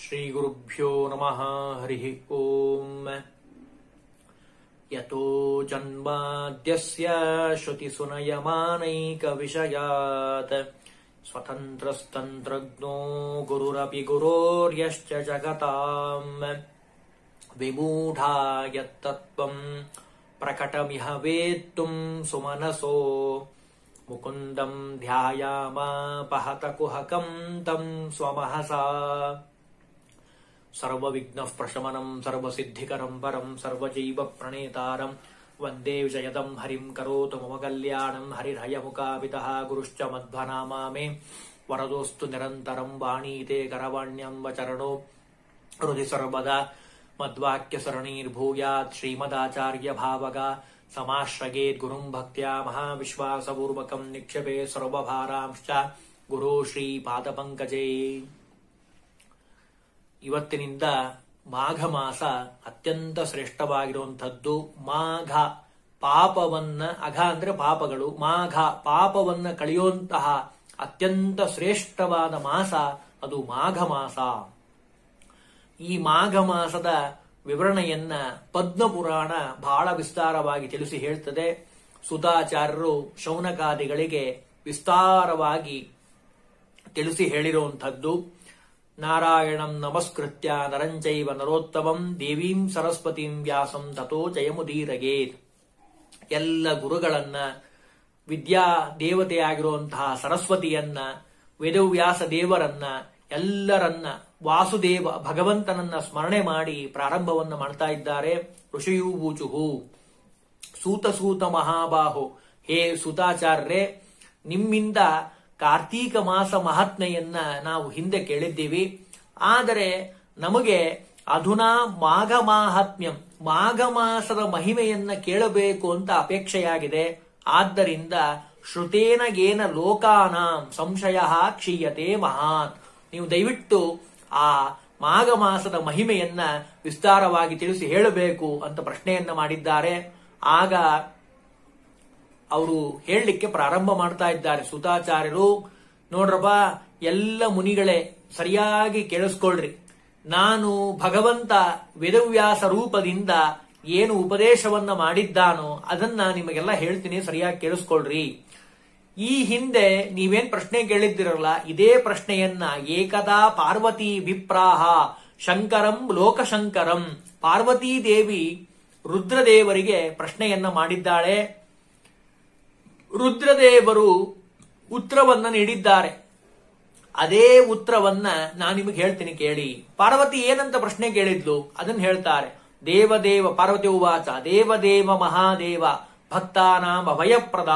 श्रीगुरुभ्यो नमः हरिः ओम् यतो जन्माद्यस्य श्रुतिसुनयमानैकविषयात् स्वतन्त्रस्तन्त्रज्ञो गुरुरपि गुरोर्यश्च जगताम् विमूढा यत्तत्त्वम् प्रकटमिह वेत्तुम् सुमनसो मुकुन्दम् ध्यायामापहतकुहकम् तम् स्वमहसा सर्वविघ्नः प्रशमनम् सर्वसिद्धिकरम् परम् सर्वजैवप्रणेतारम् वन्दे विजयदम् हरिम् करोतु मम कल्याणम् हरिर्हयमुकापितः गुरुश्च मध्वनामा मे वरदोऽस्तु निरन्तरम् वाणीते करवाण्यम् वचरणो हृदि सर्वदा मद्वाक्यसरणीर्भूयात् श्रीमदाचार्यभावगा समाश्रयेत् गुरुम् भक्त्या महाविश्वासपूर्वकम् निक्षेपे ಸರ್ವಭಾರಾಂಶ್ಚ ಗುರು ಶ್ರೀ ಪಾದಪಂಕಜೇ ಇವತ್ತಿನಿಂದ ಮಾಘ ಮಾಸ ಅತ್ಯಂತ ಶ್ರೇಷ್ಠವಾಗಿರುವಂಥದ್ದು ಮಾಘ ಪಾಪವನ್ನ ಅಘ ಅಂದ್ರೆ ಪಾಪಗಳು ಮಾಘ ಪಾಪವನ್ನ ಕಳೆಯುವಂತಹ ಅತ್ಯಂತ ಶ್ರೇಷ್ಠವಾದ ಮಾಸ ಅದು ಮಾಘ ಮಾಸ ಈ ಮಾಘ ಮಾಸದ ವಿವರಣೆಯನ್ನ ಪದ್ಮಪುರಾಣ ಬಹಳ ವಿಸ್ತಾರವಾಗಿ ತಿಳಿಸಿ ಹೇಳ್ತದೆ ಸುಧಾಚಾರ್ಯರು ಶೌನಕಾದಿಗಳಿಗೆ ವಿಸ್ತಾರವಾಗಿ ತಿಳಿಸಿ ಹೇಳಿರುವಂಥದ್ದು ನಾರಾಯಣಂ ನಮಸ್ಕೃತ್ಯ ನರಂಚೈವ ನರೋತ್ತಮಂ ದೇವೀಂ ಸರಸ್ವತೀಂ ವ್ಯಾಸಂ ತಥೋ ಜಯಮುದೀರಗೇತ್ ಎಲ್ಲ ಗುರುಗಳನ್ನ ವಿದ್ಯಾ ದೇವತೆಯಾಗಿರುವಂತಹ ಸರಸ್ವತಿಯನ್ನ ವೇದವ್ಯಾಸ ದೇವರನ್ನ ಎಲ್ಲರನ್ನ ವಾಸುದೇವ ಭಗವಂತನನ್ನ ಸ್ಮರಣೆ ಮಾಡಿ ಪ್ರಾರಂಭವನ್ನ ಮಾಡ್ತಾ ಇದ್ದಾರೆ ಋಷಿಯೂಬೂಚುಹು ಸೂತ ಸೂತ ಮಹಾಬಾಹು ಹೇ ಸುತಾಚಾರ್ಯರೇ ನಿಮ್ಮಿಂದ ಕಾರ್ತೀಕ ಮಾಸ ಮಹಾತ್ಮೆಯನ್ನ ನಾವು ಹಿಂದೆ ಕೇಳಿದ್ದೀವಿ ಆದರೆ ನಮಗೆ ಅಧುನಾ ಮಾಘ ಮಾಹಾತ್ಮ್ಯಂ ಮಾಘ ಮಾಸದ ಮಹಿಮೆಯನ್ನ ಕೇಳಬೇಕು ಅಂತ ಅಪೇಕ್ಷೆಯಾಗಿದೆ ಆದ್ದರಿಂದ ಶ್ರುತೇನ ಗೇನ ಲೋಕಾನಾಂ ಸಂಶಯ ಕ್ಷೀಯತೆ ಮಹಾನ್ ನೀವು ದಯವಿಟ್ಟು ಆ ಮಾಘ ಮಾಸದ ಮಹಿಮೆಯನ್ನ ವಿಸ್ತಾರವಾಗಿ ತಿಳಿಸಿ ಹೇಳಬೇಕು ಅಂತ ಪ್ರಶ್ನೆಯನ್ನ ಮಾಡಿದ್ದಾರೆ ಆಗ ಅವರು ಹೇಳಲಿಕ್ಕೆ ಪ್ರಾರಂಭ ಮಾಡ್ತಾ ಇದ್ದಾರೆ ಸುತಾಚಾರ್ಯರು ನೋಡ್ರಪ್ಪ ಎಲ್ಲ ಮುನಿಗಳೇ ಸರಿಯಾಗಿ ಕೇಳಿಸ್ಕೊಳ್ರಿ ನಾನು ಭಗವಂತ ವೇದವ್ಯಾಸ ರೂಪದಿಂದ ಏನು ಉಪದೇಶವನ್ನ ಮಾಡಿದ್ದಾನೋ ಅದನ್ನ ನಿಮಗೆಲ್ಲ ಹೇಳ್ತೀನಿ ಸರಿಯಾಗಿ ಕೇಳಿಸ್ಕೊಳ್ರಿ ಈ ಹಿಂದೆ ನೀವೇನ್ ಪ್ರಶ್ನೆ ಕೇಳಿದ್ದಿರಲ್ಲ ಇದೇ ಪ್ರಶ್ನೆಯನ್ನ ಏಕದಾ ಪಾರ್ವತಿ ವಿಪ್ರಾಹ ಶಂಕರಂ ಲೋಕಶಂಕರಂ ಪಾರ್ವತೀ ದೇವಿ ರುದ್ರದೇವರಿಗೆ ಪ್ರಶ್ನೆಯನ್ನ ಮಾಡಿದ್ದಾಳೆ ರುದ್ರದೇವರು ಉತ್ತರವನ್ನ ನೀಡಿದ್ದಾರೆ ಅದೇ ಉತ್ತರವನ್ನ ನಾನು ನಿಮಗೆ ಹೇಳ್ತೀನಿ ಕೇಳಿ ಪಾರ್ವತಿ ಏನಂತ ಪ್ರಶ್ನೆ ಕೇಳಿದ್ಲು ಅದನ್ನ ಹೇಳ್ತಾರೆ ದೇವದೇವ ಪಾರ್ವತಿ ಉವಾಚ ದೇವದೇವ ಮಹಾದೇವ ಭಕ್ತಾನಾಂ ಅಭಯಪ್ರದ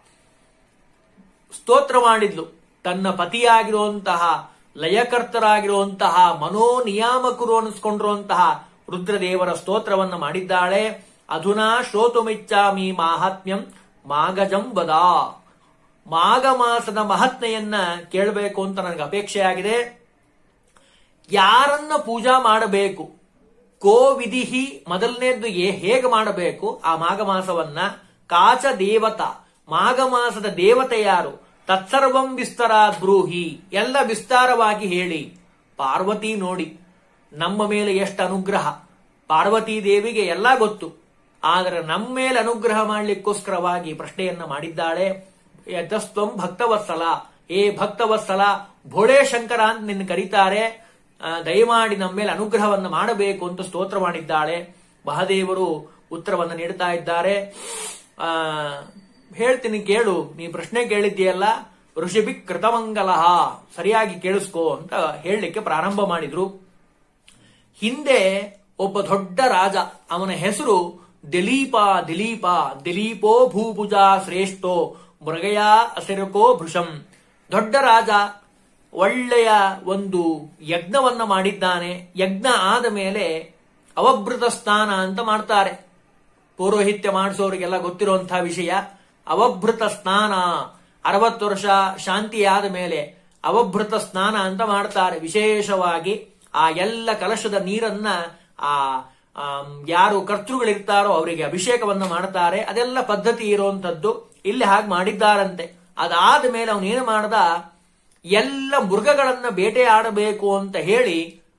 ಸ್ತೋತ್ರ ಮಾಡಿದ್ಲು ತನ್ನ ಪತಿಯಾಗಿರುವಂತಹ ಲಯಕರ್ತರಾಗಿರುವಂತಹ ಮನೋನಿಯಾಮಕರು ಅನಿಸ್ಕೊಂಡಿರುವಂತಹ ರುದ್ರದೇವರ ಸ್ತೋತ್ರವನ್ನ ಮಾಡಿದ್ದಾಳೆ ಅಧುನಾ ಶ್ರೋತುಮಿಚ್ಚಾಮಿ ಮಾಹಾತ್ಮ್ಯಂ ಮಾಗಜಂ ಬದ ಮಾಘ ಮಾಸದ ಮಹತ್ನೆಯನ್ನ ಕೇಳಬೇಕು ಅಂತ ನನಗೆ ಅಪೇಕ್ಷೆಯಾಗಿದೆ ಯಾರನ್ನ ಪೂಜಾ ಮಾಡಬೇಕು ಕೋ ವಿಧಿಹಿ ಮೊದಲನೇದ್ದು ಹೇಗೆ ಮಾಡಬೇಕು ಆ ಮಾಘ ಮಾಸವನ್ನ ಕಾಚ ದೇವತ ಮಾಘ ಮಾಸದ ದೇವತೆ ಯಾರು ತತ್ಸರ್ವಂ ವಿಸ್ತಾರ ಬ್ರೂಹಿ ಎಲ್ಲ ವಿಸ್ತಾರವಾಗಿ ಹೇಳಿ ಪಾರ್ವತಿ ನೋಡಿ ನಮ್ಮ ಮೇಲೆ ಎಷ್ಟು ಅನುಗ್ರಹ ಪಾರ್ವತಿ ದೇವಿಗೆ ಎಲ್ಲ ಗೊತ್ತು ಆದರೆ ನಮ್ಮ ಮೇಲೆ ಅನುಗ್ರಹ ಮಾಡಲಿಕ್ಕೋಸ್ಕರವಾಗಿ ಪ್ರಶ್ನೆಯನ್ನ ಮಾಡಿದ್ದಾಳೆ ಯತಸ್ತ್ವಂ ಭಕ್ತವತ್ಸಲ ಏ ಭಕ್ತವತ್ಸಲ ಭೋಳೆ ಶಂಕರ ಅಂತ ನಿನ್ನ ಕರೀತಾರೆ ದಯಮಾಡಿ ನಮ್ಮ ಮೇಲೆ ಅನುಗ್ರಹವನ್ನು ಮಾಡಬೇಕು ಅಂತ ಸ್ತೋತ್ರ ಮಾಡಿದ್ದಾಳೆ ಮಹಾದೇವರು ಉತ್ತರವನ್ನು ನೀಡ್ತಾ ಇದ್ದಾರೆ ಆ ಹೇಳ್ತೀನಿ ಕೇಳು ನೀ ಪ್ರಶ್ನೆ ಕೇಳಿದ್ದೀಯಲ್ಲ ಋಷಿಭಿ ಕೃತಮಂಗಲ ಸರಿಯಾಗಿ ಕೇಳಿಸ್ಕೋ ಅಂತ ಹೇಳಲಿಕ್ಕೆ ಪ್ರಾರಂಭ ಮಾಡಿದ್ರು ಹಿಂದೆ ಒಬ್ಬ ದೊಡ್ಡ ರಾಜ ಅವನ ಹೆಸರು ದಿಲೀಪ ದಿಲೀಪ ದಿಲೀಪೋ ಭೂಭುಜ ಶ್ರೇಷ್ಠೋ ಮೃಗಯ ಅಸಿರಕೋ ಭೃಶಂ ದೊಡ್ಡ ರಾಜ ಒಳ್ಳೆಯ ಒಂದು ಯಜ್ಞವನ್ನ ಮಾಡಿದ್ದಾನೆ ಯಜ್ಞ ಆದ ಮೇಲೆ ಅವಭೃತ ಸ್ನಾನ ಅಂತ ಮಾಡ್ತಾರೆ ಪೌರೋಹಿತ್ಯ ಮಾಡಿಸೋರಿಗೆಲ್ಲ ಗೊತ್ತಿರುವಂತಹ ವಿಷಯ ಅವಭೃತ ಸ್ನಾನ ಅರವತ್ತು ವರ್ಷ ಶಾಂತಿಯಾದ ಮೇಲೆ ಅವಭೃತ ಸ್ನಾನ ಅಂತ ಮಾಡ್ತಾರೆ ವಿಶೇಷವಾಗಿ ಆ ಎಲ್ಲ ಕಲಶದ ನೀರನ್ನ ಆ ಯಾರು ಕರ್ತೃಗಳಿರ್ತಾರೋ ಅವರಿಗೆ ಅಭಿಷೇಕವನ್ನ ಮಾಡ್ತಾರೆ ಅದೆಲ್ಲ ಪದ್ಧತಿ ಇರುವಂತದ್ದು ಇಲ್ಲಿ ಹಾಗೆ ಮಾಡಿದ್ದಾರಂತೆ ಅದಾದ ಮೇಲೆ ಅವನೇನು ಮಾಡ್ದ ಎಲ್ಲ ಮೃಗಗಳನ್ನ ಬೇಟೆ ಆಡಬೇಕು ಅಂತ ಹೇಳಿ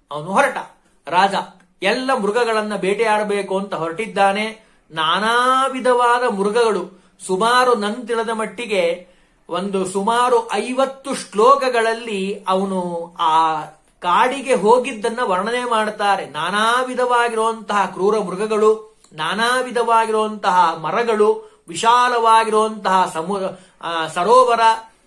ಅವನು ಹೊರಟ ರಾಜ ಎಲ್ಲ ಮೃಗಗಳನ್ನ ಬೇಟೆಯಾಡಬೇಕು ಅಂತ ಹೊರಟಿದ್ದಾನೆ ನಾನಾ ವಿಧವಾದ ಮೃಗಗಳು ಸುಮಾರು ನನ್ ತಿಳಿದ ಮಟ್ಟಿಗೆ ಒಂದು ಸುಮಾರು ಐವತ್ತು ಶ್ಲೋಕಗಳಲ್ಲಿ ಅವನು ಆ ಕಾಡಿಗೆ ಹೋಗಿದ್ದನ್ನ ವರ್ಣನೆ ಮಾಡ್ತಾರೆ ನಾನಾ ವಿಧವಾಗಿರುವಂತಹ ಕ್ರೂರ ಮೃಗಗಳು ನಾನಾ ವಿಧವಾಗಿರುವಂತಹ ಮರಗಳು ವಿಶಾಲವಾಗಿರುವಂತಹ ಸಮು ಆ, ಸರೋವರ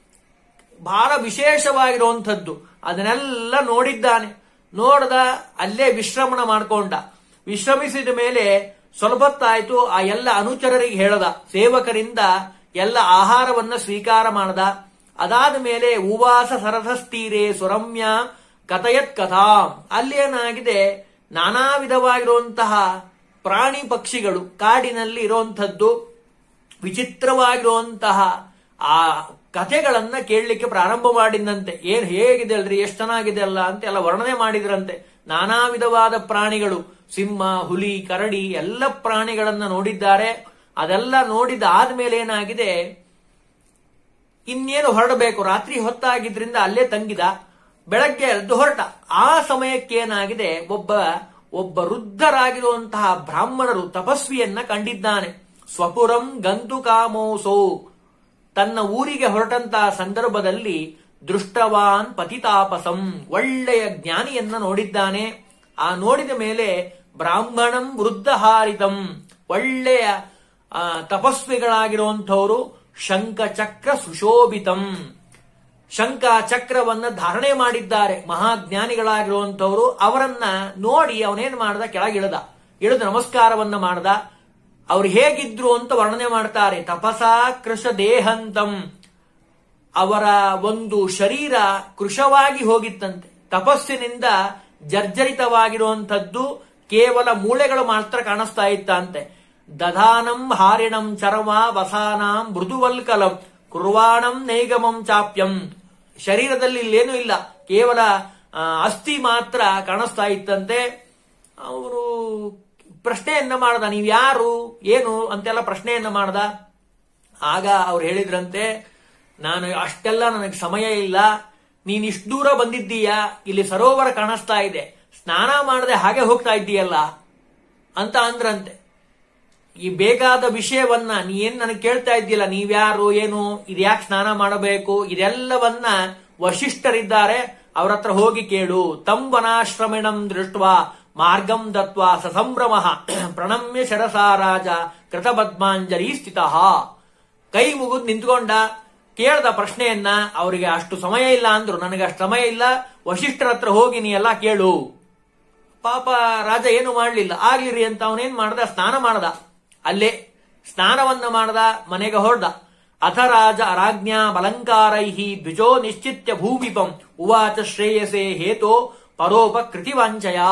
ಬಹಳ ವಿಶೇಷವಾಗಿರುವಂಥದ್ದು ಅದನ್ನೆಲ್ಲ ನೋಡಿದ್ದಾನೆ ನೋಡ್ದ ಅಲ್ಲೇ ವಿಶ್ರಮಣ ಮಾಡ್ಕೊಂಡ ವಿಶ್ರಮಿಸಿದ ಮೇಲೆ ಸ್ವಲ್ಪ ಹೊತ್ತಾಯ್ತು ಆ ಎಲ್ಲ ಅನುಚರರಿಗೆ ಹೇಳದ ಸೇವಕರಿಂದ ಎಲ್ಲ ಆಹಾರವನ್ನ ಸ್ವೀಕಾರ ಮಾಡದ ಅದಾದ ಮೇಲೆ ಉವಾಸ ಸರಸಸ್ತೀರೆ ಸುರಮ್ಯ ಕಥಯತ್ ಕಥಾಂ ಅಲ್ಲೇನಾಗಿದೆ ನಾನಾ ವಿಧವಾಗಿರುವಂತಹ ಪ್ರಾಣಿ ಪಕ್ಷಿಗಳು ಕಾಡಿನಲ್ಲಿ ಇರುವಂಥದ್ದು ವಿಚಿತ್ರವಾಗಿರುವಂತಹ ಆ ಕಥೆಗಳನ್ನ ಕೇಳಲಿಕ್ಕೆ ಪ್ರಾರಂಭ ಮಾಡಿದಂತೆ ಏನ್ ಹೇಗಿದೆ ಅಲ್ರಿ ಎಷ್ಟು ಚೆನ್ನಾಗಿದೆ ಅಲ್ಲ ಅಂತ ಎಲ್ಲ ವರ್ಣನೆ ಮಾಡಿದ್ರಂತೆ ನಾನಾ ವಿಧವಾದ ಪ್ರಾಣಿಗಳು ಸಿಂಹ ಹುಲಿ ಕರಡಿ ಎಲ್ಲ ಪ್ರಾಣಿಗಳನ್ನ ನೋಡಿದ್ದಾರೆ ಅದೆಲ್ಲ ನೋಡಿದ ಆದ್ಮೇಲೆ ಏನಾಗಿದೆ ಇನ್ನೇನು ಹೊರಡಬೇಕು ರಾತ್ರಿ ಹೊತ್ತಾಗಿದ್ರಿಂದ ಅಲ್ಲೇ ತಂಗಿದ ಬೆಳಗ್ಗೆ ಎದ್ದು ಹೊರಟ ಆ ಸಮಯಕ್ಕೆ ಏನಾಗಿದೆ ಒಬ್ಬ ಒಬ್ಬ ವೃದ್ಧರಾಗಿರುವಂತಹ ಬ್ರಾಹ್ಮಣರು ತಪಸ್ವಿಯನ್ನ ಕಂಡಿದ್ದಾನೆ ಸ್ವಪುರಂ ಗಂತು ಕಾಮೋಸೋ ತನ್ನ ಊರಿಗೆ ಹೊರಟಂತಹ ಸಂದರ್ಭದಲ್ಲಿ ದೃಷ್ಟವಾನ್ ಪತಿತಾಪಸಂ ಒಳ್ಳೆಯ ಜ್ಞಾನಿಯನ್ನ ನೋಡಿದ್ದಾನೆ ಆ ನೋಡಿದ ಮೇಲೆ ಬ್ರಾಹ್ಮಣಂ ವೃದ್ಧ ಹಾರಿತಂ ಒಳ್ಳೆಯ ಆ, ತಪಸ್ವಿಗಳಾಗಿರುವಂಥವರು ಶಂಖ ಚಕ್ರ ಸುಶೋಭಿತಂ ಶಂಖ ಚಕ್ರವನ್ನ ಧಾರಣೆ ಮಾಡಿದ್ದಾರೆ ಮಹಾಜ್ಞಾನಿಗಳಾಗಿರುವಂತವರು ಅವರನ್ನ ನೋಡಿ ಅವನೇನ್ ಮಾಡ್ದ ಕೆಳಗಿಳಿದ ಇಳಿದು ನಮಸ್ಕಾರವನ್ನ ಮಾಡ್ದ ಅವ್ರು ಹೇಗಿದ್ರು ಅಂತ ವರ್ಣನೆ ಮಾಡ್ತಾರೆ ತಪಸಾ ಕೃಶ ದೇಹಂತಂ ಅವರ ಒಂದು ಶರೀರ ಕೃಶವಾಗಿ ಹೋಗಿತ್ತಂತೆ ತಪಸ್ಸಿನಿಂದ ಜರ್ಜರಿತವಾಗಿರುವಂಥದ್ದು ಕೇವಲ ಮೂಳೆಗಳು ಮಾತ್ರ ಕಾಣಿಸ್ತಾ ಇತ್ತಂತೆ ದಧಾನಂ ಹಾರಿಣಂ ಚರ್ಮ ವಸಾನಾಂ ಮೃದುವಲ್ಕಲಂ ಕುರ್ವಾಣಂ ನೈಗಮಂ ಚಾಪ್ಯಂ ಶರೀರದಲ್ಲಿ ಇಲ್ಲೇನೂ ಇಲ್ಲ ಕೇವಲ ಆ, ಅಸ್ಥಿ ಮಾತ್ರ ಕಾಣಿಸ್ತಾ ಇತ್ತಂತೆ ಅವರು ಪ್ರಶ್ನೆಯನ್ನ ಮಾಡ್ದ ನೀವ್ ಯಾರು ಏನು ಅಂತೆಲ್ಲ ಪ್ರಶ್ನೆಯನ್ನ ಮಾಡ್ದ ಆಗ ಅವ್ರು ಹೇಳಿದ್ರಂತೆ ನಾನು ಅಷ್ಟೆಲ್ಲ ನನಗೆ ಸಮಯ ಇಲ್ಲ ನೀನ್ ಇಷ್ಟು ದೂರ ಬಂದಿದ್ದೀಯಾ ಇಲ್ಲಿ ಸರೋವರ ಕಾಣಿಸ್ತಾ ಇದೆ ಸ್ನಾನ ಮಾಡದೆ ಹಾಗೆ ಹೋಗ್ತಾ ಇದ್ದೀಯಲ್ಲ ಅಂತ ಅಂದ್ರಂತೆ ಈ ಬೇಕಾದ ವಿಷಯವನ್ನ ನೀ ಏನ್ ನನಗೆ ಕೇಳ್ತಾ ಇದ್ದಿಲ್ಲ ನೀವ್ಯಾರು ಏನು ಇದ್ಯಾಕೆ ಸ್ನಾನ ಮಾಡಬೇಕು ಇದೆಲ್ಲವನ್ನ ವಶಿಷ್ಠರಿದ್ದಾರೆ ಅವ್ರ ಹತ್ರ ಹೋಗಿ ಕೇಳು ತಂ ವನಾಶ್ರಮಿಣಂ ದೃಷ್ಟ ಮಾರ್ಗಂ ದತ್ವ ಸಸಂಭ್ರಮ ಪ್ರಣಮ್ಯ ಶರಸಾ ರಾಜ ಕೃತಪದ್ಮಾಂಜಲಿ ಸ್ಥಿತ ಕೈ ಮುಗಿದು ನಿಂತ್ಕೊಂಡ ಕೇಳ್ದ ಪ್ರಶ್ನೆಯನ್ನ ಅವರಿಗೆ ಅಷ್ಟು ಸಮಯ ಇಲ್ಲ ಅಂದ್ರು ನನಗೆ ಅಷ್ಟು ಸಮಯ ಇಲ್ಲ ವಶಿಷ್ಠರ ಹತ್ರ ಹೋಗಿ ನೀ ಎಲ್ಲ ಕೇಳು ಪಾಪ ರಾಜ ಏನು ಮಾಡ್ಲಿಲ್ಲ ಆಗ್ಲಿರಿ ಅಂತ ಅವನೇನ್ ಮಾಡ್ದ ಸ್ನಾನ ಮಾಡ್ದ ಅಲ್ಲೇ ಸ್ನಾನವನ್ನ ಮಾಡ್ದ ಮನೆಗೆ ಹೊರಡ ಅಥ ರಾಜ ಅರಾಜ್ಞಾ ಬಲಂಕಾರೈಹಿ ದ್ವಿಜೋ ನಿಶ್ಚಿತ್ಯ ಭೂಮಿಪಂ ಉವಾಚ ಶ್ರೇಯಸೆ ಹೇತೋ ಪರೋಪಕೃತಿ ವಾಂಚಯ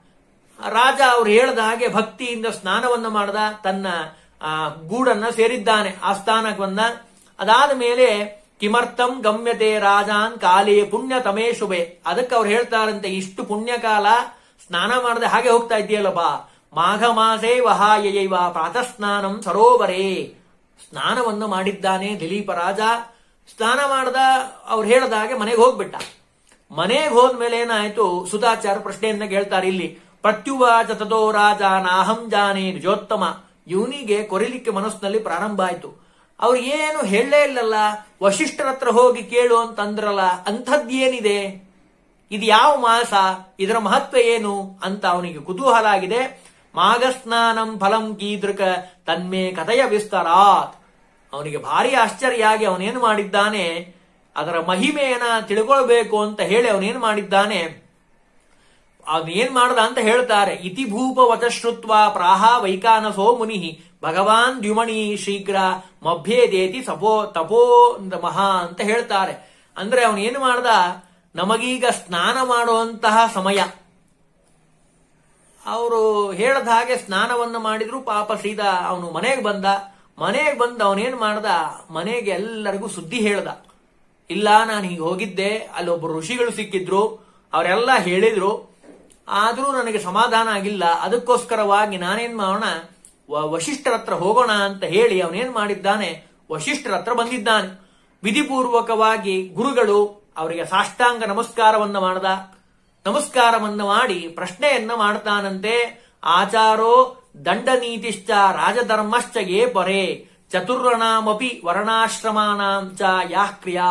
ರಾಜ ಅವ್ರು ಹೇಳ್ದ ಹಾಗೆ ಭಕ್ತಿಯಿಂದ ಸ್ನಾನವನ್ನ ಮಾಡ್ದ ತನ್ನ ಆ, ಗೂಡನ್ನ ಸೇರಿದ್ದಾನೆ ಆಸ್ಥಾನವನ್ನ ಅದಾದ ಮೇಲೆ ಕಿಮರ್ಥಂ ಗಮ್ಯತೆ ರಾಜಾನ್ ಕಾಲೇ ಪುಣ್ಯ ತಮೇ ಶುಭೆ ಅದಕ್ಕೆ ಅವ್ರು ಹೇಳ್ತಾರಂತೆ ಇಷ್ಟು ಪುಣ್ಯಕಾಲ ಸ್ನಾನ ಮಾಡದೆ ಹಾಗೆ ಹೋಗ್ತಾ ಇದೆಯಲ್ಲಪ್ಪ ಮಾಘ ಮಾಸೇ ವಹಾಯೈವ ಪ್ರಾತಃ ಸ್ನಾನಂ ಸರೋವರೇ ಸ್ನಾನವನ್ನು ಮಾಡಿದ್ದಾನೆ ದಿಲೀಪ ರಾಜ ಸ್ನಾನ ಮಾಡ್ದ ಅವ್ರು ಹೇಳ್ದ ಹಾಗೆ ಮನೆಗೆ ಹೋಗ್ಬಿಟ್ಟ ಮನೆಗೆ ಹೋದ್ಮೇಲೆ ಏನಾಯ್ತು ಸುಧಾಚಾರ ಪ್ರಶ್ನೆಯನ್ನ ಕೇಳ್ತಾರೆ ಇಲ್ಲಿ ಪ್ರತ್ಯುವಾಚ ತಥೋ ರಾಜ ನಾಹಂ ಜಾನೆ ನಿಜೋತ್ತಮ ಇವನಿಗೆ ಕೊರಿಲಿಕ್ಕೆ ಮನಸ್ಸಿನಲ್ಲಿ ಪ್ರಾರಂಭ ಆಯ್ತು ಅವ್ರು ಏನು ಹೇಳಲೇ ಇಲ್ಲಲ್ಲ ವಶಿಷ್ಠರ ಹತ್ರ ಹೋಗಿ ಕೇಳು ಅಂತ ಅಂದ್ರಲ್ಲ ಅಂಥದ್ದೇನಿದೆ ಇದು ಯಾವ ಮಾಸ ಇದರ ಮಹತ್ವ ಏನು ಅಂತ ಅವನಿಗೆ ಕುತೂಹಲ ಆಗಿದೆ ಮಾಘಸ್ನಾನಂ ಫಲಂ ಕೀದೃಕ ತನ್ಮೇ ಕಥೆಯ ವಿಸ್ತರಾತ್ ಅವನಿಗೆ ಭಾರಿ ಆಶ್ಚರ್ಯ ಆಗಿ ಅವನೇನು ಮಾಡಿದ್ದಾನೆ ಅದರ ಮಹಿಮೆಯನ್ನ ತಿಳ್ಕೊಳ್ಬೇಕು ಅಂತ ಹೇಳಿ ಅವನೇನು ಮಾಡಿದ್ದಾನೆ ಅವನು ಏನ್ ಮಾಡ್ದ ಅಂತ ಹೇಳ್ತಾರೆ ಇತಿ ಭೂಪ ವಚಶ್ರುತ್ವ ಪ್ರಾಹ ವೈಕಾನಸೋ ಮುನಿ ಭಗವಾನ್ ದ್ಯುಮಣಿ ಶೀಘ್ರ ಮಭ್ಯೇದೇತಿ ಸಪೋ ತಪೋ ಮಹಾ ಅಂತ ಹೇಳ್ತಾರೆ ಅಂದ್ರೆ ಅವನು ಏನು ಮಾಡ್ದ ನಮಗೀಗ ಸ್ನಾನ ಮಾಡುವಂತಹ ಸಮಯ ಅವರು ಹೇಳದ ಹಾಗೆ ಸ್ನಾನವನ್ನು ಮಾಡಿದ್ರು ಪಾಪ ಸೀದಾ ಅವನು ಮನೆಗೆ ಬಂದ ಮನೆಗೆ ಬಂದ ಅವನೇನ್ ಮಾಡ್ದ ಮನೆಗೆ ಎಲ್ಲರಿಗೂ ಸುದ್ದಿ ಹೇಳ್ದ ಇಲ್ಲ ನಾನು ಹೀಗೆ ಹೋಗಿದ್ದೆ ಅಲ್ಲಿ ಒಬ್ಬರು ಋಷಿಗಳು ಸಿಕ್ಕಿದ್ರು ಅವರೆಲ್ಲ ಹೇಳಿದ್ರು ಆದ್ರೂ ನನಗೆ ಸಮಾಧಾನ ಆಗಿಲ್ಲ ಅದಕ್ಕೋಸ್ಕರವಾಗಿ ನಾನೇನ್ ಮಾಡೋಣ ವ- ವಶಿಷ್ಠರ ಹತ್ರ ಹೋಗೋಣ ಅಂತ ಹೇಳಿ ಅವನೇನ್ ಮಾಡಿದ್ದಾನೆ ವಶಿಷ್ಠರ ಹತ್ರ ಬಂದಿದ್ದಾನೆ ವಿಧಿಪೂರ್ವಕವಾಗಿ ಗುರುಗಳು ಅವರಿಗೆ ಸಾಷ್ಟಾಂಗ ನಮಸ್ಕಾರವನ್ನ ಮಾಡ್ದ ನಮಸ್ಕಾರವನ್ನ ಮಾಡಿ ಪ್ರಶ್ನೆಯನ್ನ ಮಾಡ್ತಾನಂತೆ ಆಚಾರೋ ದಂಡ ನೀತಿಶ್ಚ ರಾಜಧರ್ಮಶ್ಚ ಯೇ ಪರೇ ಚತುರ್ಣಾಮಪಿ ವರ್ಣಾಶ್ರಮಾನಾಂ ಚ ಯಾಹ್ ಕ್ರಿಯಾ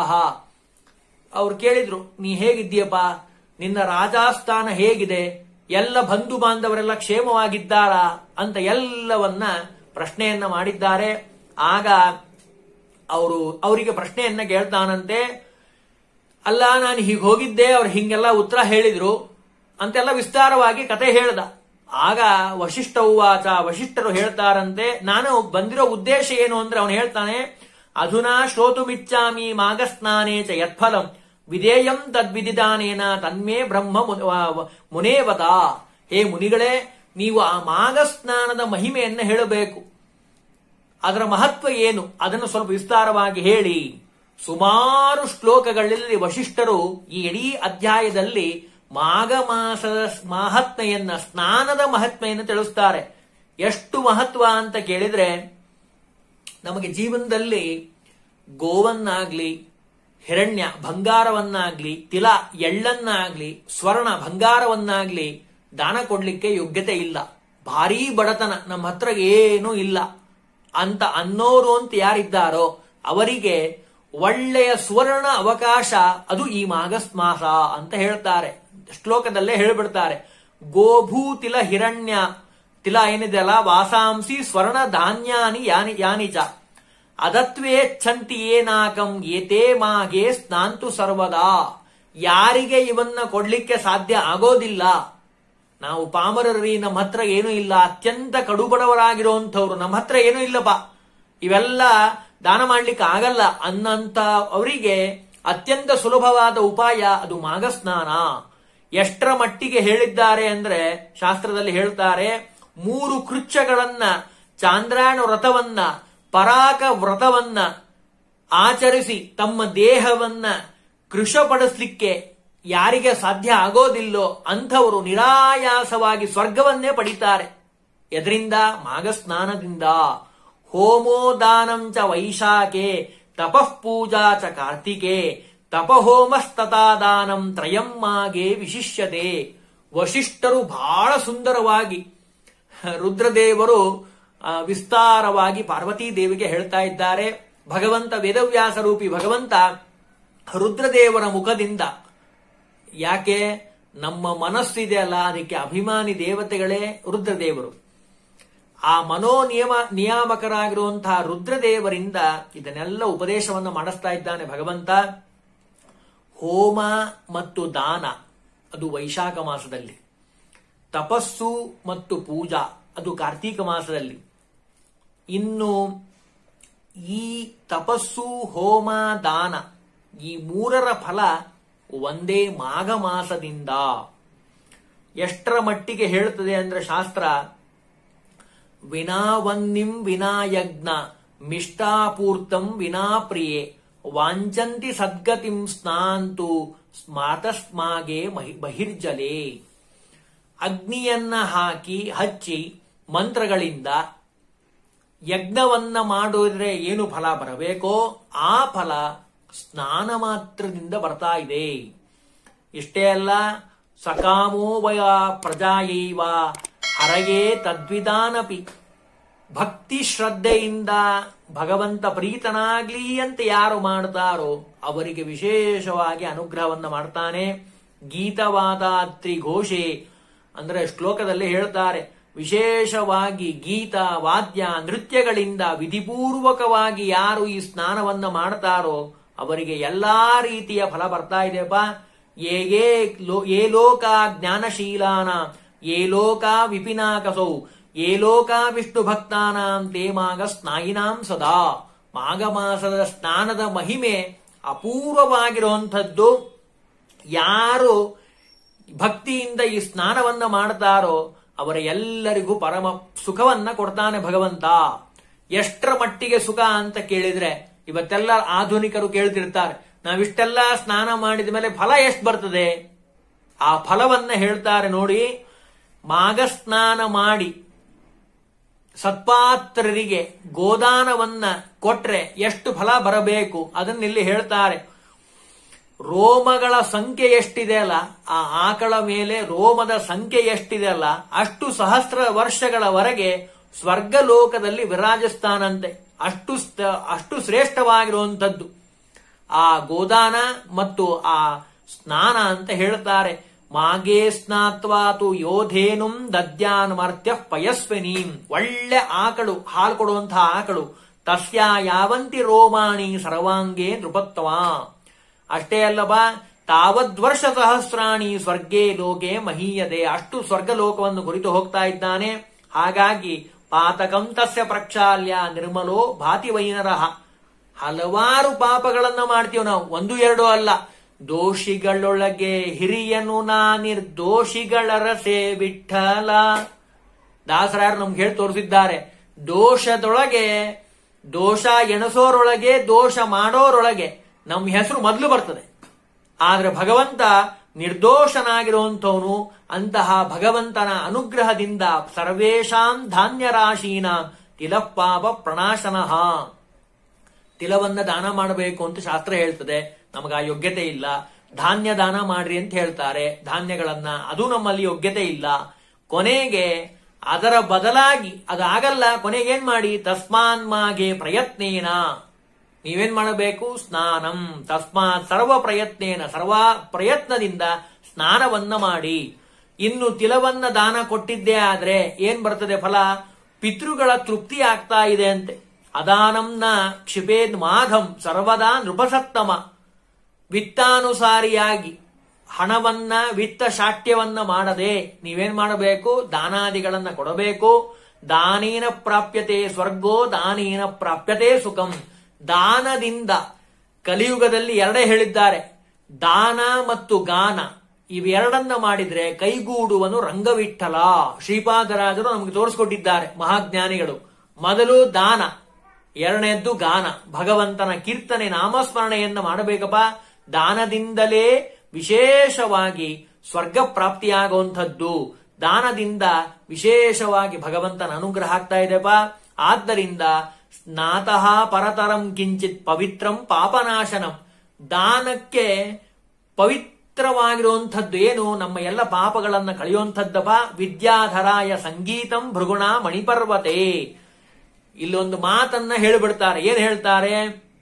ಅವ್ರು ಕೇಳಿದ್ರು ನೀ ಹೇಗಿದ್ದೀಯಪ್ಪ ನಿನ್ನ ರಾಜಾಸ್ಥಾನ ಹೇಗಿದೆ ಎಲ್ಲ ಬಂಧು ಬಾಂಧವರೆಲ್ಲ ಕ್ಷೇಮವಾಗಿದ್ದಾರಾ ಅಂತ ಎಲ್ಲವನ್ನ ಪ್ರಶ್ನೆಯನ್ನ ಮಾಡಿದ್ದಾರೆ ಆಗ ಅವರು ಅವರಿಗೆ ಪ್ರಶ್ನೆಯನ್ನ ಕೇಳ್ತಾನಂತೆ ಅಲ್ಲ ನಾನು ಹೀಗೆ ಹೋಗಿದ್ದೆ ಅವ್ರು ಹಿಂಗೆಲ್ಲ ಉತ್ತರ ಹೇಳಿದ್ರು ಅಂತೆಲ್ಲ ವಿಸ್ತಾರವಾಗಿ ಕತೆ ಹೇಳ್ದ ಆಗ ವಶಿಷ್ಠ ಉವಾಚ ವಶಿಷ್ಠರು ಹೇಳ್ತಾರಂತೆ ನಾನು ಬಂದಿರೋ ಉದ್ದೇಶ ಏನು ಅಂದ್ರೆ ಅವನು ಹೇಳ್ತಾನೆ ಅಧುನಾ ಶ್ರೋತುಮಿಚ್ಚಾಮಿ ಮಾಗಸ್ನಾನೇ ಚ ಯತ್ಫಲಂ ವಿಧೇಯಂ ತದ್ವಿಧಿದಾನೇನ ತನ್ಮೇ ಬ್ರಹ್ಮ ಮುನ- ವ- ಮುನೇವತ ಹೇ ಮುನಿಗಳೇ ನೀವು ಆ ಮಾಗಸ್ನಾನದ ಮಹಿಮೆಯನ್ನ ಹೇಳಬೇಕು ಅದರ ಮಹತ್ವ ಏನು ಅದನ್ನು ಸ್ವಲ್ಪ ವಿಸ್ತಾರವಾಗಿ ಹೇಳಿ ಸುಮಾರು ಶ್ಲೋಕಗಳಲ್ಲಿ ವಶಿಷ್ಠರು ಈ ಇಡೀ ಅಧ್ಯಾಯದಲ್ಲಿ ಮಾಘ ಮಾಸದ ಮಹಾತ್ಮೆಯನ್ನ ಸ್ನಾನದ ಮಹಾತ್ಮೆಯನ್ನು ತಿಳಿಸ್ತಾರೆ ಎಷ್ಟು ಮಹತ್ವ ಅಂತ ಕೇಳಿದ್ರೆ ನಮಗೆ ಜೀವನದಲ್ಲಿ ಗೋವನ್ನಾಗ್ಲಿ ಹಿರಣ್ಯ ಬಂಗಾರವನ್ನಾಗ್ಲಿ ತಿಲ ಎಳ್ಳನ್ನಾಗ್ಲಿ ಸ್ವರ್ಣ ಬಂಗಾರವನ್ನಾಗ್ಲಿ ದಾನ ಕೊಡ್ಲಿಕ್ಕೆ ಯೋಗ್ಯತೆ ಇಲ್ಲ ಭಾರೀ ಬಡತನ ನಮ್ಮ ಹತ್ರ ಏನೂ ಇಲ್ಲ ಅಂತ ಅನ್ನೋರು ಅಂತ ಯಾರಿದ್ದಾರೋ ಅವರಿಗೆ ಒಳ್ಳೆಯ ಸುವರ್ಣ ಅವಕಾಶ ಅದು ಈ ಮಾಗಸ್ ಮಾಸ ಅಂತ ಹೇಳ್ತಾರೆ ಶ್ಲೋಕದಲ್ಲೇ ಹೇಳ್ಬಿಡ್ತಾರೆ ಗೋಭೂ ತಿಲ ಹಿರಣ್ಯ ತಿಲ ಏನಿದೆ ಅಲ್ಲ ವಾಸಾಂಸಿ ಸ್ವರ್ಣ ಧಾನ್ಯಾನಿ ಯಾನಿ ಯಾನಿಚ ಅದತ್ವೇಚ್ಛಂತಿ ಏನಾಕಂ ಏತೇ ಮಾಗೆ ಸ್ನಾಂತು ಸರ್ವದಾ ಯಾರಿಗೆ ಇವನ್ನ ಕೊಡ್ಲಿಕ್ಕೆ ಸಾಧ್ಯ ಆಗೋದಿಲ್ಲ ನಾವು ಪಾಮರರಿ ನಮ್ಮ ಹತ್ರ ಏನೂ ಇಲ್ಲ ಅತ್ಯಂತ ಕಡುಬಡವರಾಗಿರುವಂಥವ್ರು ನಮ್ಮ ಹತ್ರ ಏನೂ ಇಲ್ಲಪ್ಪ ಇವೆಲ್ಲ ದಾನ ಮಾಡ್ಲಿಕ್ಕೆ ಆಗಲ್ಲ ಅನ್ನಂತ ಅವರಿಗೆ ಅತ್ಯಂತ ಸುಲಭವಾದ ಉಪಾಯ ಅದು ಮಾಘಸ್ನಾನ ಎಷ್ಟರ ಮಟ್ಟಿಗೆ ಹೇಳಿದ್ದಾರೆ ಅಂದ್ರೆ ಶಾಸ್ತ್ರದಲ್ಲಿ ಹೇಳ್ತಾರೆ ಮೂರು ಕೃಚ್ಛಗಳನ್ನ ಚಾಂದ್ರಾಯಣ ವ್ರತವನ್ನ ಪರಾಕ ವ್ರತವನ್ನ ಆಚರಿಸಿ ತಮ್ಮ ದೇಹವನ್ನ ಕೃಶಪಡಿಸ್ಲಿಕ್ಕೆ ಯಾರಿಗೆ ಸಾಧ್ಯ ಆಗೋದಿಲ್ಲೋ ಅಂಥವರು ನಿರಾಯಾಸವಾಗಿ ಸ್ವರ್ಗವನ್ನೇ ಪಡಿತಾರೆ ಎದರಿಂದ ಮಾಘಸ್ನಾನದಿಂದ ಹೋಮೋ ದಾನಂ ಚ ವೈಶಾಖೆ ತಪಃ ಪೂಜಾ ಚ ಕಾರ್ತಿಕೆ ತಪಹೋಮಸ್ತತಾ ದಾನಂ ತ್ರಯಂ ಮಾಗೆ ವಿಶಿಷ್ಯತೆ ವಶಿಷ್ಠರು ಬಹಳ ಸುಂದರವಾಗಿ ರುದ್ರದೇವರು ಆ, ವಿಸ್ತಾರವಾಗಿ ಪಾರ್ವತೀ ದೇವಿಗೆ ಹೇಳ್ತಾ ಇದ್ದಾರೆ ಭಗವಂತ ವೇದವ್ಯಾಸ ರೂಪಿ ಭಗವಂತ ರುದ್ರದೇವರ ಮುಖದಿಂದ ಯಾಕೆ ನಮ್ಮ ಮನಸ್ಸಿದೆ ಅಲ್ಲ ಅದಕ್ಕೆ ಅಭಿಮಾನಿ ದೇವತೆಗಳೇ ರುದ್ರದೇವರು ಆ ಮನೋ ನಿಯಮ ನಿಯಾಮಕರಾಗಿರುವಂತಹ ರುದ್ರದೇವರಿಂದ ಇದನ್ನೆಲ್ಲ ಉಪದೇಶವನ್ನು ಮಾಡಿಸ್ತಾ ಇದ್ದಾನೆ ಭಗವಂತ ಹೋಮ ಮತ್ತು ದಾನ ಅದು ವೈಶಾಖ ಮಾಸದಲ್ಲಿ ತಪಸ್ಸು ಮತ್ತು ಪೂಜಾ ಅದು ಕಾರ್ತೀಕ ಮಾಸದಲ್ಲಿ ಇನ್ನು ಈ ತಪಸ್ಸು ಹೋಮ ದಾನ ಈ ಮೂರರ ಫಲ ಒಂದೇ ಮಾಘ ಮಾಸದಿಂದ ಎಷ್ಟರ ಮಟ್ಟಿಗೆ ಹೇಳುತ್ತದೆ ಅಂದ್ರೆ ಶಾಸ್ತ್ರ ವಿನಾವನ್ನಿಂ ವಿನಾಯಜ್ಞ ಮಿಷ್ಟಾಪೂರ್ತಂ ವಿನಾ ಪ್ರಿಯೆ ವಾಂಚಂತಿ ಸದ್ಗತಿಂ ಸ್ನಾಂತು ಸ್ಮಾತಸ್ಮಾಗೆ ಮಹಿ- ಬಹಿರ್ಜಲೆ ಅಗ್ನಿಯನ್ನ ಹಾಕಿ ಹಚ್ಚಿ ಮಂತ್ರಗಳಿಂದ ಯಜ್ಞವನ್ನ ಮಾಡಿದ್ರೆ ಏನು ಫಲ ಬರಬೇಕೋ ಆ ಫಲ ಸ್ನಾನ ಮಾತ್ರದಿಂದ ಬರ್ತಾ ಇದೆ ಇಷ್ಟೇ ಅಲ್ಲ ಸಕಾಮೋ ವಯ ಪ್ರಜಾಯೈವ ಹರಯೇ ತದ್ವಿಧಾನಪಿ ಭಕ್ತಿ ಶ್ರದ್ಧೆಯಿಂದ ಭಗವಂತ ಪ್ರೀತನಾಗ್ಲಿ ಅಂತ ಯಾರು ಮಾಡ್ತಾರೋ ಅವರಿಗೆ ವಿಶೇಷವಾಗಿ ಅನುಗ್ರಹವನ್ನ ಮಾಡ್ತಾನೆ ಗೀತವಾದಾತ್ರಿ ಘೋಷೆ ಅಂದ್ರೆ ಶ್ಲೋಕದಲ್ಲಿ ಹೇಳ್ತಾರೆ ವಿಶೇಷವಾಗಿ ಗೀತ ವಾದ್ಯ ನೃತ್ಯಗಳಿಂದ ವಿಧಿಪೂರ್ವಕವಾಗಿ ಯಾರು ಈ ಸ್ನಾನವನ್ನ ಮಾಡ್ತಾರೋ ಅವರಿಗೆ ಎಲ್ಲಾ ರೀತಿಯ ಫಲ ಬರ್ತಾ ಇದೆಯಪ್ಪ ಏ ಏ ಲೋ- ಏ ಲೋಕ ಜ್ಞಾನಶೀಲಾನ ಏ ಲೋಕ ವಿಪಿನಾಕಸೌ ಏ ಲೋಕ ವಿಷ್ಣು ಭಕ್ತಾನಾಂ ತೇ ಮಾಗ ಸ್ನಾಯಿನಾಂ ಸದಾ ಮಾಘ ಮಾಸದ ಸ್ನಾನದ ಮಹಿಮೆ ಅಪೂರ್ವವಾಗಿರುವಂಥದ್ದು ಯಾರು ಭಕ್ತಿಯಿಂದ ಈ ಸ್ನಾನವನ್ನ ಮಾಡ್ತಾರೋ ಅವರ ಎಲ್ಲರಿಗೂ ಪರಮ ಸುಖವನ್ನ ಕೊಡ್ತಾನೆ ಭಗವಂತ ಎಷ್ಟರ ಮಟ್ಟಿಗೆ ಸುಖ ಅಂತ ಕೇಳಿದ್ರೆ ಇವತ್ತೆಲ್ಲ ಆಧುನಿಕರು ಕೇಳ್ತಿರ್ತಾರೆ ನಾವಿಷ್ಟೆಲ್ಲ ಸ್ನಾನ ಮಾಡಿದ ಮೇಲೆ ಫಲ ಎಷ್ಟು ಬರ್ತದೆ ಆ ಫಲವನ್ನ ಹೇಳ್ತಾರೆ ನೋಡಿ ಮಾಘ ಸ್ನಾನ ಮಾಡಿ ಸತ್ಪಾತ್ರರಿಗೆ ಗೋದಾನವನ್ನ ಕೊಟ್ರೆ ಎಷ್ಟು ಫಲ ಬರಬೇಕು ಅದನ್ನಿಲ್ಲಿ ಹೇಳ್ತಾರೆ ರೋಮಗಳ ಸಂಖ್ಯೆ ಎಷ್ಟಿದೆ ಅಲ್ಲ ಆ ಆಕಳ ಮೇಲೆ ರೋಮದ ಸಂಖ್ಯೆ ಎಷ್ಟಿದೆ ಅಲ್ಲ ಅಷ್ಟು ಸಹಸ್ರ ವರ್ಷಗಳವರೆಗೆ ಸ್ವರ್ಗ ಲೋಕದಲ್ಲಿ ವಿರಾಜಿಸ್ತಾನಂತೆ ಅಷ್ಟು ಸ್ಥ- ಅಷ್ಟು ಶ್ರೇಷ್ಠವಾಗಿರುವಂತದ್ದು ಆ ಗೋದಾನ ಮತ್ತು ಆ ಸ್ನಾನ ಅಂತ ಹೇಳ್ತಾರೆ ಮಾಗೇ ಸ್ನಾತ್ವಾತು ಯೋಧೇನುಂ ದದ್ಯಾನ್ ಮರ್ತ್ಯ ಪಯಸ್ವಿನೀಂ ಒಳ್ಳೆ ಆಕಳು ಹಾಲು ಕೊಡುವಂತಹ ಆಕಳು ತಸ್ಯ ಯಾವಂತಿ ರೋಮಾಣಿ ಸರ್ವಾಂಗೇ ನೃಪತ್ವ ಅಷ್ಟೇ ಅಲ್ಲವಾ ತಾವದ್ವರ್ಷ ಸಹಸ್ರಾಣಿ ಸ್ವರ್ಗೇ ಲೋಕೆ ಮಹೀಯದೆ ಅಷ್ಟು ಸ್ವರ್ಗ ಲೋಕವನ್ನು ಕುರಿತು ಹೋಗ್ತಾ ಇದ್ದಾನೆ ಹಾಗಾಗಿ ಪಾತಕಂ ತಸ್ಯ ಪ್ರಕ್ಷಾಲ್ಯ ನಿರ್ಮಲೋ ಭಾತಿ ವೈನರಹ ಹಲವಾರು ಪಾಪಗಳನ್ನ ಮಾಡ್ತೀವಿ ನಾವು ಒಂದು ಎರಡು ಅಲ್ಲ ದೋಷಿಗಳೊಳಗೆ ಹಿರಿಯನು ನಾ ನಿರ್ದೋಷಿಗಳ ರಸೆ ವಿಠಲ ದಾಸರಾಯರು ನಮ್ಗೆ ಹೇಳಿ ತೋರಿಸಿದ್ದಾರೆ ದೋಷದೊಳಗೆ ದೋಷ ಎಣಸೋರೊಳಗೆ ದೋಷ ಮಾಡೋರೊಳಗೆ ನಮ್ಮ ಹೆಸರು ಮೊದಲು ಬರ್ತದೆ ಆದ್ರೆ ಭಗವಂತ ನಿರ್ದೋಷನಾಗಿರುವಂತವನು ಅಂತಹ ಭಗವಂತನ ಅನುಗ್ರಹದಿಂದ ಸರ್ವೇಶಾಂ ಧಾನ್ಯ ರಾಶೀನ ತಿಲಪಾಪ ಪ್ರಣಾಶನಃ ತಿಲವನ್ನ ದಾನ ಮಾಡಬೇಕು ಅಂತ ಶಾಸ್ತ್ರ ಹೇಳ್ತದೆ ನಮಗೆ ಆ ಯೋಗ್ಯತೆ ಇಲ್ಲ ಧಾನ್ಯ ದಾನ ಮಾಡ್ರಿ ಅಂತ ಹೇಳ್ತಾರೆ ಧಾನ್ಯಗಳನ್ನ ಅದು ನಮ್ಮಲ್ಲಿ ಯೋಗ್ಯತೆ ಇಲ್ಲ ಕೊನೆಗೆ ಅದರ ಬದಲಾಗಿ ಅದಾಗಲ್ಲ ಕೊನೆಗೆ ಏನ್ ಮಾಡಿ ತಸ್ಮಾನ್ ಮಾಗೆ ಪ್ರಯತ್ನೇನ ನೀವೇನ್ ಮಾಡಬೇಕು ಸ್ನಾನಂ ತಸ್ಮಾತ್ ಸರ್ವ ಪ್ರಯತ್ನೇನ ಸರ್ವ ಪ್ರಯತ್ನದಿಂದ ಸ್ನಾನವನ್ನ ಮಾಡಿ ಇನ್ನು ತಿಲವನ್ನ ದಾನ ಕೊಟ್ಟಿದ್ದೇ ಆದ್ರೆ ಏನ್ ಬರ್ತದೆ ಫಲ ಪಿತೃಗಳ ತೃಪ್ತಿ ಆಗ್ತಾ ಇದೆ ಅಂತೆ ಅದಾನಂನ ಕ್ಷಿಪೇದ್ ಮಾಧಂ ಸರ್ವದಾ ನೃಪಸತ್ತಮ ವಿತ್ತಾನುಸಾರಿಯಾಗಿ ಹಣವನ್ನ ವಿತ್ತ ಶಾಟ್ಯವನ್ನ ಮಾಡದೆ ನೀವೇನ್ ಮಾಡಬೇಕು ದಾನಾದಿಗಳನ್ನ ಕೊಡಬೇಕು ದಾನೇನ ಪ್ರಾಪ್ಯತೆ ಸ್ವರ್ಗೋ ದಾನೇನ ಪ್ರಾಪ್ಯತೆ ಸುಖಂ ದಾನದಿಂದ ಕಲಿಯುಗದಲ್ಲಿ ಎರಡೇ ಹೇಳಿದ್ದಾರೆ ದಾನ ಮತ್ತು ಗಾನ ಇವೆರಡನ್ನ ಮಾಡಿದ್ರೆ ಕೈಗೂಡುವನು ರಂಗವಿಠಲ ಶ್ರೀಪಾದರಾಜರು ನಮಗೆ ತೋರಿಸ್ಕೊಟ್ಟಿದ್ದಾರೆ ಮಹಾಜ್ಞಾನಿಗಳು ಮೊದಲು ದಾನ ಎರಡನೇದ್ದು ಗಾನ ಭಗವಂತನ ಕೀರ್ತನೆ ನಾಮಸ್ಮರಣೆಯನ್ನ ಮಾಡಬೇಕಪ್ಪ ದಾನದಿಂದಲೇ ವಿಶೇಷವಾಗಿ ಸ್ವರ್ಗ ಪ್ರಾಪ್ತಿಯಾಗುವಂಥದ್ದು ದಾನದಿಂದ ವಿಶೇಷವಾಗಿ ಭಗವಂತನ ಅನುಗ್ರಹ ಆಗ್ತಾ ಇದೆಪ್ಪ ಆದ್ದರಿಂದ ಸ್ನಾತಃ ಪರತರಂ ಕಿಂಚಿತ್ ಪವಿತ್ರಂ ಪಾಪನಾಶನಂ ದಾನಕ್ಕೆ ಪವಿತ್ರವಾಗಿರುವಂಥದ್ದು ಏನು ನಮ್ಮ ಎಲ್ಲ ಪಾಪಗಳನ್ನ ಕಳೆಯುವಂಥದ್ದಪ್ಪ ವಿದ್ಯಾಧರಾಯ ಸಂಗೀತಂ ಭೃಗುಣ ಮಣಿಪರ್ವತೆ ಇಲ್ಲೊಂದು ಮಾತನ್ನ ಹೇಳಿಬಿಡ್ತಾರೆ ಏನ್ ಹೇಳ್ತಾರೆ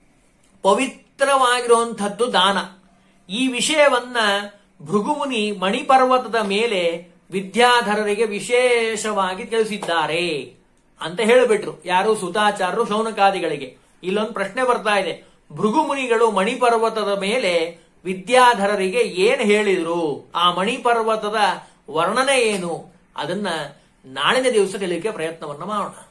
ಪವಿತ್ರವಾಗಿರುವಂಥದ್ದು ದಾನ ಈ ವಿಷಯವನ್ನ ಭೃಗುಮುನಿ ಮಣಿಪರ್ವತದ ಮೇಲೆ ವಿದ್ಯಾಧರರಿಗೆ ವಿಶೇಷವಾಗಿ ತಿಳಿಸಿದ್ದಾರೆ ಅಂತ ಹೇಳಿಬಿಟ್ರು ಯಾರು ಸುತಾಚಾರರು ಶೌನಕಾದಿಗಳಿಗೆ ಇಲ್ಲೊಂದು ಪ್ರಶ್ನೆ ಬರ್ತಾ ಇದೆ ಭೃಗುಮುನಿಗಳು ಮಣಿಪರ್ವತದ ಮೇಲೆ ವಿದ್ಯಾಧರರಿಗೆ ಏನ್ ಹೇಳಿದ್ರು ಆ ಮಣಿಪರ್ವತದ ವರ್ಣನೆ ಏನು ಅದನ್ನ ನಾಳಿನ ದಿವಸ ತಿಳಿಯಲಿಕ್ಕೆ ಪ್ರಯತ್ನವನ್ನ ಮಾಡೋಣ